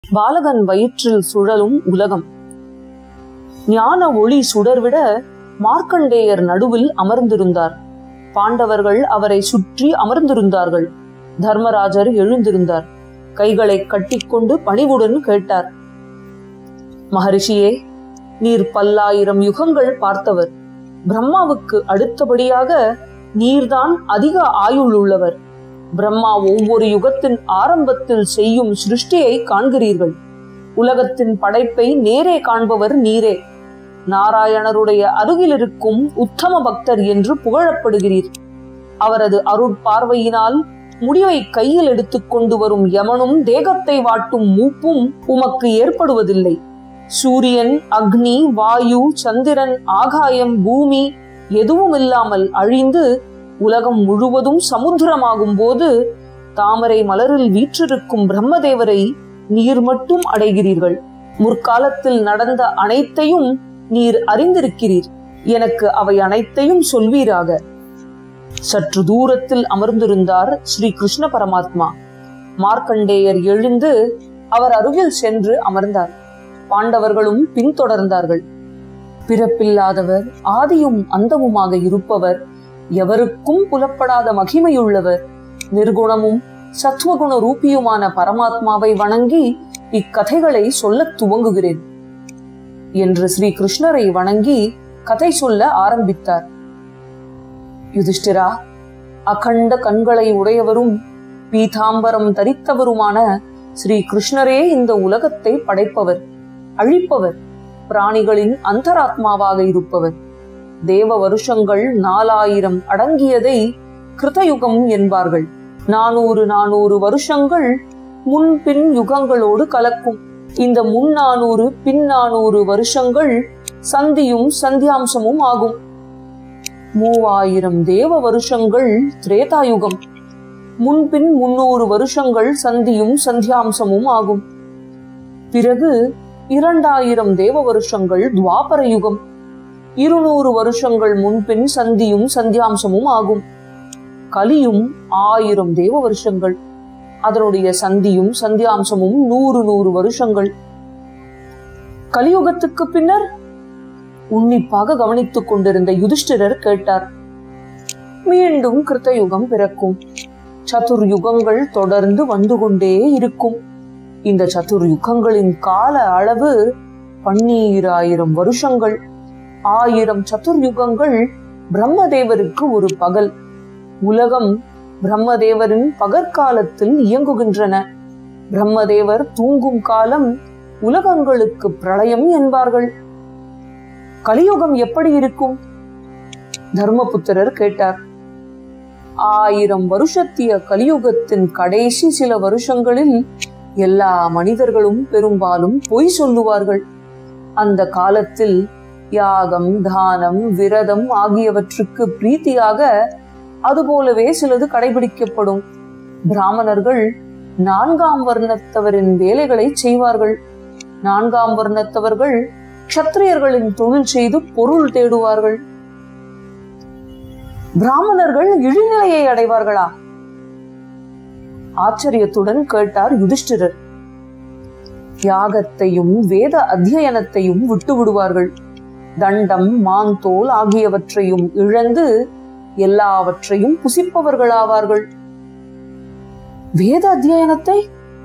பாலகன் வயிற்றில் சுழலும் உலகம் ஞான ஒளி சுடர்விட மார்க்கண்டேயர் நடுவில் அமர்ந்திருந்தார் பாண்டவர்கள் அவரை சுற்றி அமர்ந்திருந்தார்கள் தர்மராஜர் எழுந்திருந்தார் கைகளை கட்டிக்கொண்டு பணிவுடன் கேட்டார் மகரிஷியே நீர் பல்லாயிரம் யுகங்கள் பார்த்தவர் பிரம்மாவுக்கு அடுத்தபடியாக நீர்தான் அதிக ஆயுள் உள்ளவர் பிரம்மா ஒவ்வொரு யுகத்தின் ஆரம்பத்தில் செய்யும் சிருஷ்டியை காண்கிறீர்கள் உலகத்தின் படைப்பை நேரே காண்பவர் நீரே நாராயணருடைய அருகில் இருக்கும் உத்தம பக்தர் என்று புகழப்படுகிறீர் அவரது அருட்பார்வையினால் முடிவை கையில் எடுத்துக்கொண்டு வரும் யமனும் தேகத்தை வாட்டும் மூப்பும் உமக்கு ஏற்படுவதில்லை சூரியன் அக்னி வாயு சந்திரன் ஆகாயம் பூமி எதுவும் இல்லாமல் அழிந்து உலகம் முழுவதும் சமுத்திரமாகும் போது தாமரை மலரில் வீற்றிருக்கும் பிரம்மதேவரை நீர் மட்டும் அடைகிறீர்கள் முற்காலத்தில் நடந்த அனைத்தையும் நீர் அறிந்திருக்கிறீர் எனக்கு அவை அனைத்தையும் சொல்வீராக சற்று தூரத்தில் அமர்ந்திருந்தார் ஸ்ரீ கிருஷ்ண பரமாத்மா மார்க்கண்டேயர் எழுந்து அவர் அருகில் சென்று அமர்ந்தார் பாண்டவர்களும் பின்தொடர்ந்தார்கள் பிறப்பில்லாதவர் ஆதியும் அந்தமுமாக இருப்பவர் எவருக்கும் புலப்படாத மகிமையுள்ளவர் நிர்குணமும் சத்வகுண ரூபியுமான பரமாத்மாவை வணங்கி இக்கதைகளை சொல்லத் துவங்குகிறேன் என்று ஸ்ரீ கிருஷ்ணரை வணங்கி கதை சொல்ல ஆரம்பித்தார் யுதிஷ்டிரா அகண்ட கண்களை உடையவரும் பீதாம்பரம் தரித்தவருமான ஸ்ரீ கிருஷ்ணரே இந்த உலகத்தை படைப்பவர் அழிப்பவர் பிராணிகளின் அந்தராத்மாவாக இருப்பவர் தேவ வருஷங்கள் நாலாயிரம் அடங்கியதை கிருதயுகம் என்பார்கள் நானூறு நானூறு வருஷங்கள் முன்பின் யுகங்களோடு கலக்கும் இந்த முன் நானூறு பின் நானூறு வருஷங்கள் சந்தியும் சந்தியாம்சமும் ஆகும் மூவாயிரம் தேவ வருஷங்கள் திரேதாயுகம் முன்பின் முன்னூறு வருஷங்கள் சந்தியும் சந்தியாம்சமும் ஆகும் பிறகு இரண்டாயிரம் தேவ வருஷங்கள் துவாபர யுகம் இருநூறு வருஷங்கள் முன்பின் சந்தியும் சந்தியாம்சமும் ஆகும் கலியும் ஆயிரம் தேவ வருஷங்கள் அதனுடைய சந்தியும் சந்தியாம்சமும் நூறு நூறு வருஷங்கள் கலியுகத்துக்கு பின்னர் உன்னிப்பாக கவனித்துக் கொண்டிருந்த யுதிஷ்டிரர் கேட்டார் மீண்டும் கிருத்தயுகம் பிறக்கும் சதுர் யுகங்கள் தொடர்ந்து வந்து கொண்டே இருக்கும் இந்த சதுர் யுகங்களின் கால அளவு பன்னீராயிரம் வருஷங்கள் ஆயிரம் சதுர் யுகங்கள் பிரம்மதேவருக்கு ஒரு பகல் உலகம் பிரம்மதேவரின் பகற்காலத்தில் இயங்குகின்றன பிரம்மதேவர் தூங்கும் காலம் உலகங்களுக்கு பிரளயம் என்பார்கள் கலியுகம் எப்படி இருக்கும் தர்மபுத்திரர் கேட்டார் ஆயிரம் வருஷத்திய கலியுகத்தின் கடைசி சில வருஷங்களில் எல்லா மனிதர்களும் பெரும்பாலும் பொய் சொல்லுவார்கள் அந்த காலத்தில் யாகம் தானம் விரதம் ஆகியவற்றுக்கு பிரீத்தியாக அதுபோலவே சிலது கடைபிடிக்கப்படும் பிராமணர்கள் நான்காம் வர்ணத்தவரின் வேலைகளை செய்வார்கள் நான்காம் வர்ணத்தவர்கள் க்ஷத்திரியர்களின் தொழில் செய்து பொருள் தேடுவார்கள் பிராமணர்கள் இழிநிலையை அடைவார்களா ஆச்சரியத்துடன் கேட்டார் யுதிஷ்டிரர் யாகத்தையும் வேத அத்தியனத்தையும் விட்டு விடுவார்கள் தண்டம் மாந்தோல் ஆகியவற்றையும் இழந்து எல்லாவற்றையும் புசிப்பவர்களாவார்கள் வேத அத்தியனத்தை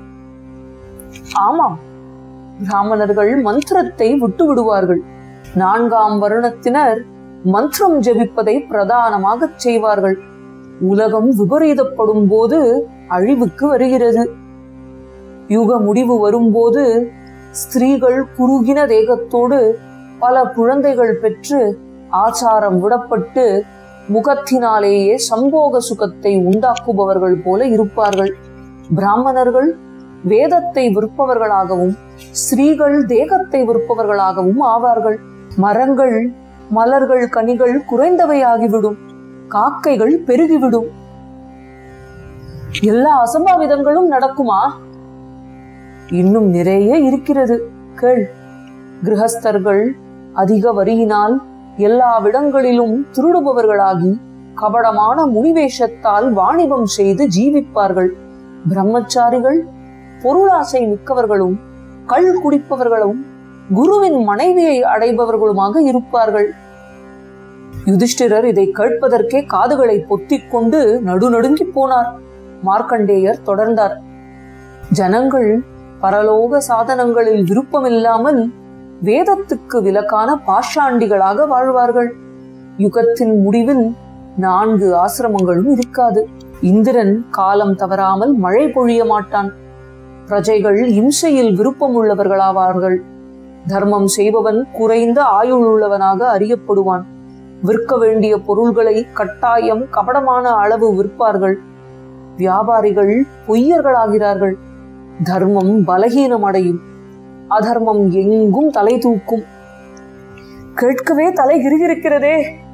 ஆமாம் பிராமணர்கள் மந்திரத்தை விட்டு விடுவார்கள் நான்காம் வருணத்தினர் மந்திரம் ஜெபிப்பதை பிரதானமாக செய்வார்கள் உலகம் விபரீதப்படும் போது அழிவுக்கு வருகிறது யுக முடிவு வரும்போது ஸ்திரீகள் குறுகின தேகத்தோடு பல குழந்தைகள் பெற்று ஆச்சாரம் விடப்பட்டு முகத்தினாலேயே சம்போக சுகத்தை உண்டாக்குபவர்கள் போல இருப்பார்கள் பிராமணர்கள் வேதத்தை விற்பவர்களாகவும் ஸ்திரீகள் தேகத்தை விற்பவர்களாகவும் ஆவார்கள் மரங்கள் மலர்கள் கனிகள் குறைந்தவையாகிவிடும் காக்கைகள் பெருகிவிடும் எல்லா அசம்பாவிதங்களும் நடக்குமா இன்னும் நிறைய இருக்கிறது கேள் கிரகஸ்தர்கள் அதிக வரியினால் எல்லாவிடங்களிலும் திருடுபவர்களாகி கபடமான முனிவேஷத்தால் வாணிபம் செய்து ஜீவிப்பார்கள் பிரம்மச்சாரிகள் பொருளாசை மிக்கவர்களும் கள் குடிப்பவர்களும் குருவின் மனைவியை அடைபவர்களுமாக இருப்பார்கள் யுதிஷ்டிரர் இதை கேட்பதற்கே காதுகளை பொத்திக் கொண்டு நடுநடுங்கி போனார் மார்க்கண்டேயர் தொடர்ந்தார் ஜனங்கள் பரலோக சாதனங்களில் விருப்பமில்லாமல் வேதத்துக்கு விலக்கான பாஷாண்டிகளாக வாழ்வார்கள் யுகத்தின் முடிவில் நான்கு ஆசிரமங்களும் இருக்காது இந்திரன் காலம் தவறாமல் மழை பொழிய மாட்டான் பிரஜைகள் இம்சையில் விருப்பம் உள்ளவர்களாவார்கள் தர்மம் செய்பவன் குறைந்த ஆயுள் உள்ளவனாக அறியப்படுவான் விற்க வேண்டிய பொருள்களை கட்டாயம் கபடமான அளவு விற்பார்கள் வியாபாரிகள் பொய்யர்களாகிறார்கள் தர்மம் பலகீனம் அடையும் அதர்மம் எங்கும் தலை தூக்கும் கேட்கவே தலை கிருகிருக்கிறதே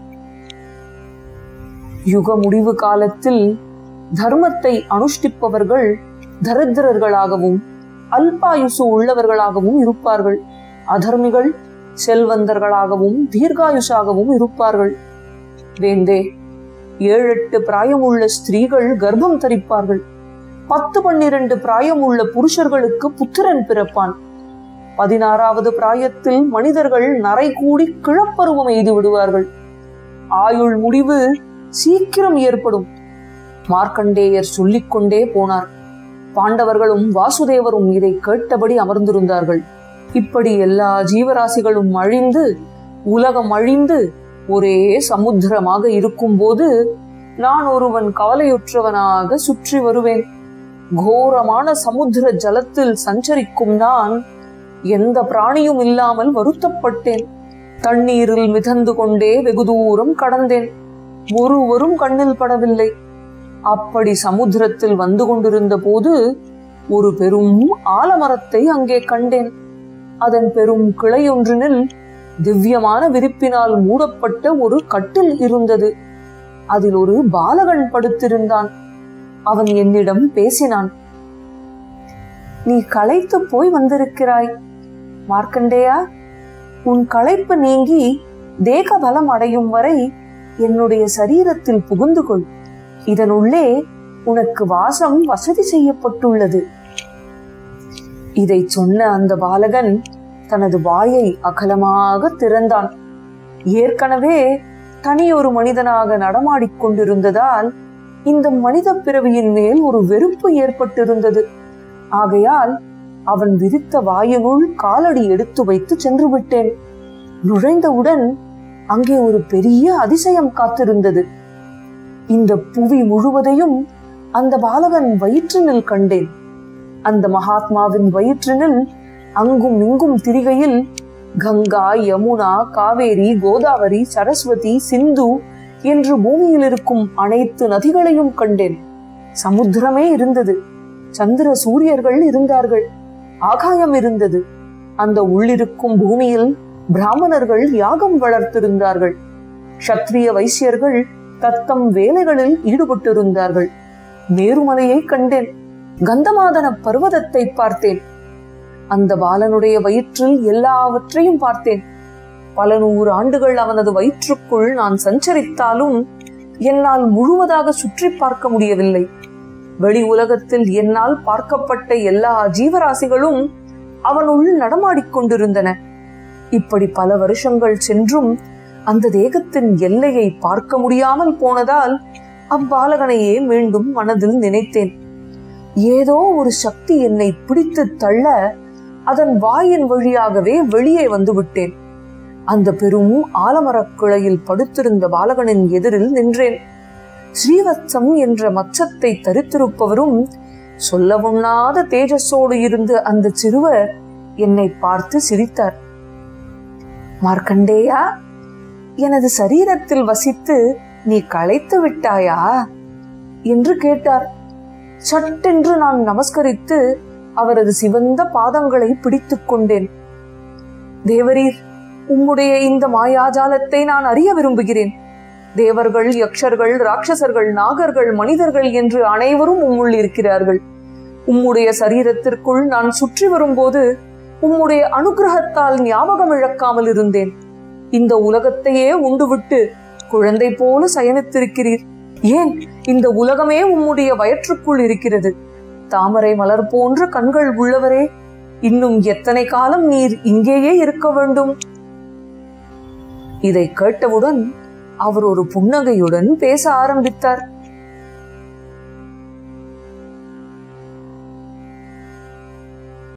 யுக முடிவு காலத்தில் தர்மத்தை அனுஷ்டிப்பவர்கள் தரித்திரர்களாகவும் அல்பாயுசு உள்ளவர்களாகவும் இருப்பார்கள் அதர்மிகள் செல்வந்தர்களாகவும் தீர்காயுஷாகவும் இருப்பார்கள் வேந்தே ஏழெட்டு பிராயமுள்ள ஸ்திரீகள் கர்ப்பம் தரிப்பார்கள் பத்து பன்னிரண்டு பிராயமுள்ள புருஷர்களுக்கு புத்திரன் பிறப்பான் பதினாறாவது பிராயத்தில் மனிதர்கள் நரை கூடி கிழப்பருவம் எய்து விடுவார்கள் ஆயுள் முடிவு சீக்கிரம் ஏற்படும் மார்க்கண்டேயர் சொல்லிக்கொண்டே போனார் பாண்டவர்களும் வாசுதேவரும் இதை கேட்டபடி அமர்ந்திருந்தார்கள் இப்படி எல்லா ஜீவராசிகளும் அழிந்து உலகம் அழிந்து ஒரே சமுத்திரமாக இருக்கும்போது நான் ஒருவன் கவலையுற்றவனாக சுற்றி வருவேன் கோரமான சமுத்திர ஜலத்தில் சஞ்சரிக்கும் நான் எந்த பிராணியும் இல்லாமல் வருத்தப்பட்டேன் தண்ணீரில் மிதந்து கொண்டே வெகு தூரம் கடந்தேன் ஒருவரும் கண்ணில் படவில்லை அப்படி சமுத்திரத்தில் வந்து கொண்டிருந்த போது ஒரு பெரும் ஆலமரத்தை அங்கே கண்டேன் அதன் பெரும் கிளையொன்றினில் திவ்யமான விரிப்பினால் மூடப்பட்ட ஒரு கட்டில் இருந்தது அதில் ஒரு பாலகன் படுத்திருந்தான் அவன் என்னிடம் பேசினான் நீ களைத்து போய் வந்திருக்கிறாய் மார்க்கண்டேயா உன் களைப்பு நீங்கி தேக பலம் அடையும் வரை என்னுடைய சரீரத்தில் புகுந்து கொள் இதனுள்ளே உனக்கு வாசம் வசதி செய்யப்பட்டுள்ளது இதை சொன்ன அந்த பாலகன் தனது வாயை அகலமாக திறந்தான் ஏற்கனவே தனியொரு மனிதனாக நடமாடிக் கொண்டிருந்ததால் இந்த மனித பிறவியின் மேல் ஒரு வெறுப்பு ஏற்பட்டிருந்தது ஆகையால் அவன் விரித்த வாயினுள் காலடி எடுத்து வைத்து சென்று விட்டேன் நுழைந்தவுடன் அங்கே ஒரு பெரிய அதிசயம் காத்திருந்தது இந்த புவி முழுவதையும் அந்த பாலகன் வயிற்றினில் கண்டேன் அந்த மகாத்மாவின் வயிற்றினில் அங்கும் இங்கும் திரிகையில் கங்கா யமுனா காவேரி கோதாவரி சரஸ்வதி சிந்து என்று பூமியில் இருக்கும் அனைத்து நதிகளையும் கண்டேன் சமுத்திரமே இருந்தது சந்திர சூரியர்கள் இருந்தார்கள் ஆகாயம் இருந்தது அந்த உள்ளிருக்கும் பூமியில் பிராமணர்கள் யாகம் வளர்த்திருந்தார்கள் சத்திரிய வைசியர்கள் தத்தம் வேலைகளில் ஈடுபட்டிருந்தார்கள் மேருமலையை கண்டேன் கந்தமாதன பர்வதத்தை பார்த்தேன் அந்த பாலனுடைய வயிற்றில் எல்லாவற்றையும் பார்த்தேன் பல நூறு ஆண்டுகள் அவனது வயிற்றுக்குள் நான் சஞ்சரித்தாலும் என்னால் முழுவதாக சுற்றி பார்க்க முடியவில்லை வெளி உலகத்தில் என்னால் பார்க்கப்பட்ட எல்லா ஜீவராசிகளும் அவனுள் நடமாடிக் கொண்டிருந்தன இப்படி பல வருஷங்கள் சென்றும் அந்த தேகத்தின் எல்லையை பார்க்க முடியாமல் போனதால் அவ்பாலகனையே மீண்டும் மனதில் நினைத்தேன் ஏதோ ஒரு சக்தி என்னை பிடித்து தள்ள அதன் வாயின் வழியாகவே வெளியே வந்து விட்டேன் அந்த பெரும் ஆலமரக் கிளையில் படுத்திருந்த பாலகனின் எதிரில் நின்றேன் ஸ்ரீவத்சம் என்ற மச்சத்தை தரித்திருப்பவரும் சொல்ல உண்ணாத தேஜஸோடு இருந்த அந்த சிறுவர் என்னை பார்த்து சிரித்தார் மார்க்கண்டேயா எனது சரீரத்தில் வசித்து நீ களைத்து விட்டாயா என்று கேட்டார் சட்டென்று நான் நமஸ்கரித்து அவரது சிவந்த பாதங்களை பிடித்துக் கொண்டேன் தேவரீர் உம்முடைய இந்த மாயாஜாலத்தை நான் அறிய விரும்புகிறேன் தேவர்கள் யக்ஷர்கள் ராட்சசர்கள் நாகர்கள் மனிதர்கள் என்று அனைவரும் உம்முள் இருக்கிறார்கள் உம்முடைய சரீரத்திற்குள் நான் சுற்றி வரும்போது உம்முடைய அனுகிரகத்தால் ஞாபகம் இழக்காமல் இருந்தேன் இந்த உலகத்தையே உண்டுவிட்டு குழந்தை போல சயனித்திருக்கிறீர் ஏன் இந்த உலகமே உம்முடைய வயிற்றுக்குள் இருக்கிறது தாமரை மலர் போன்ற கண்கள் உள்ளவரே இன்னும் எத்தனை காலம் நீர் இங்கேயே இருக்க வேண்டும் இதை கேட்டவுடன் அவர் ஒரு புன்னகையுடன் பேச ஆரம்பித்தார்